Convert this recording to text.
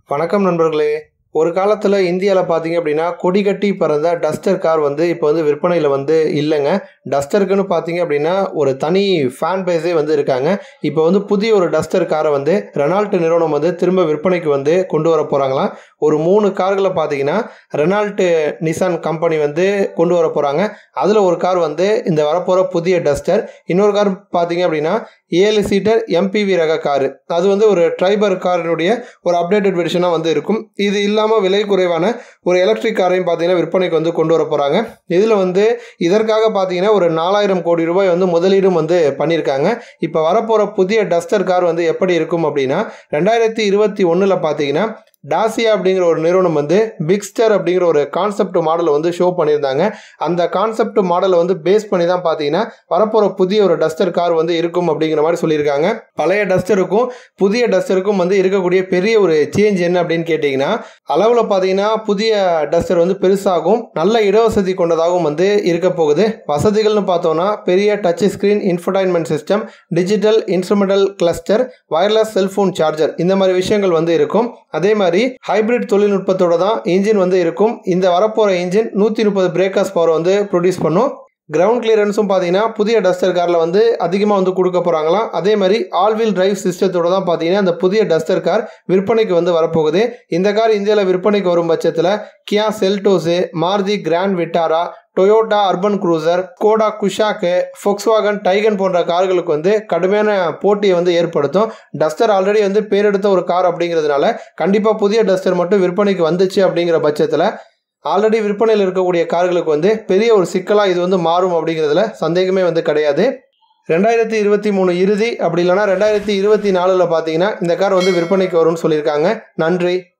வணக்கம் நண்பர்களே ஒரு காலத்தில் இந்தியாவில் பார்த்தீங்க அப்படின்னா கொடி கட்டி பறந்த டஸ்டர் கார் வந்து இப்போ வந்து விற்பனையில் வந்து இல்லைங்க டஸ்டருக்குன்னு பார்த்தீங்க அப்படின்னா ஒரு தனி ஃபேன் பேஸே வந்து இருக்காங்க இப்போ வந்து புதிய ஒரு டஸ்டர் காரை வந்து ரெனால்ட் நிறுவனம் வந்து திரும்ப விற்பனைக்கு வந்து கொண்டு வர போகிறாங்களாம் ஒரு மூணு கார்களை பார்த்தீங்கன்னா ரெனால்ட் நிசான் கம்பெனி வந்து கொண்டு வர போகிறாங்க அதில் ஒரு கார் வந்து இந்த வரப்போகிற புதிய டஸ்டர் இன்னொரு கார் பார்த்தீங்க அப்படின்னா ஏழு சீட்டர் எம்பிவி ரக காரு அது வந்து ஒரு ட்ரைபர் காரினுடைய ஒரு அப்டேட்டட் வெர்ஷனாக வந்து இருக்கும் இது இல்லாமல் விலை குறைவான ஒரு எலக்ட்ரிக் காரையும் பார்த்தீங்கன்னா விற்பனைக்கு வந்து கொண்டு வர போகிறாங்க இதில் வந்து இதற்காக பார்த்தீங்கன்னா ஒரு நாலாயிரம் கோடி ரூபாய் வந்து முதலீடும் வந்து பண்ணியிருக்காங்க இப்போ வரப்போகிற புதிய டஸ்டர் கார் வந்து எப்படி இருக்கும் அப்படின்னா ரெண்டாயிரத்தி இருபத்தி ஒன்றில் பார்த்தீங்கன்னா டாசியா அப்படிங்கிற ஒரு நிறுவனம் வந்து பிக்ஸ்டர் அப்படிங்கிற ஒரு கான்செப்ட் மாடலை வந்து ஷோ பண்ணியிருந்தாங்க அந்த கான்செப்ட் மாடலை வந்து பேஸ் பண்ணி தான் பார்த்தீங்கன்னா வரப்போகிற புதிய ஒரு டஸ்டர் கார் வந்து இருக்கும் அப்படிங்கிற மாதிரி சொல்லியிருக்காங்க பழைய டஸ்டருக்கும் புதிய டஸ்டருக்கும் வந்து இருக்கக்கூடிய பெரிய ஒரு சேஞ்ச் என்ன அப்படின்னு கேட்டிங்கன்னா அளவில் பார்த்தீங்கன்னா புதிய டஸ்டர் வந்து பெருசாகும் நல்ல இடவசதி கொண்டதாகவும் வந்து இருக்க போகுது வசதிகள்னு பார்த்தோன்னா பெரிய touch screen infotainment system digital instrumental cluster wireless cellphone charger இந்த மாதிரி விஷயங்கள் வந்து இருக்கும் அதே மாதிரி ஹைபிரிட் தொழில்நுட்பத்தோட தான் இன்ஜின் வந்து இருக்கும் இந்த வரப்போகிற இன்ஜின் நூற்றி முப்பது பிரேக்கர்ஸ் பவர் வந்து ப்ரொடியூஸ் பண்ணும் கிரவுண்ட் கிளியரன்ஸும் பார்த்தீங்கன்னா புதிய டஸ்டர் காரில் வந்து அதிகமாக வந்து கொடுக்க போகிறாங்களாம் அதே மாதிரி ஆல் வீல் டிரைவ் சிஸ்டத்தோட தான் பார்த்தீங்கன்னா அந்த புதிய டஸ்டர் கார் விற்பனைக்கு வந்து வரப்போகுது இந்த கார் இந்தியாவில் விற்பனைக்கு வரும் பட்சத்தில் Kia Seltos Maruti Grand Vitara Toyota Urban Cruiser Skoda Kushaq ஃபொக்ஸ்வாகன் Taycan போன்ற கார்களுக்கு வந்து கடுமையான போட்டியை வந்து ஏற்படுத்தும் டஸ்டர் ஆல்ரெடி வந்து பேரெடுத்த ஒரு கார் அப்படிங்கிறதுனால கண்டிப்பாக புதிய டஸ்டர் மட்டும் விற்பனைக்கு வந்துச்சு அப்படிங்கிற பட்சத்தில் ஆல்ரெடி விற்பனையில் இருக்கக்கூடிய கார்களுக்கு வந்து பெரிய ஒரு சிக்கலாக இது வந்து மாறும் அப்படிங்கிறதுல சந்தேகமே வந்து கிடையாது ரெண்டாயிரத்தி இருபத்தி மூணு இறுதி அப்படி இல்லைனா ரெண்டாயிரத்தி இருபத்தி நாலில் பார்த்தீங்கன்னா இந்த கார் வந்து விற்பனைக்கு வரும்னு சொல்லியிருக்காங்க நன்றி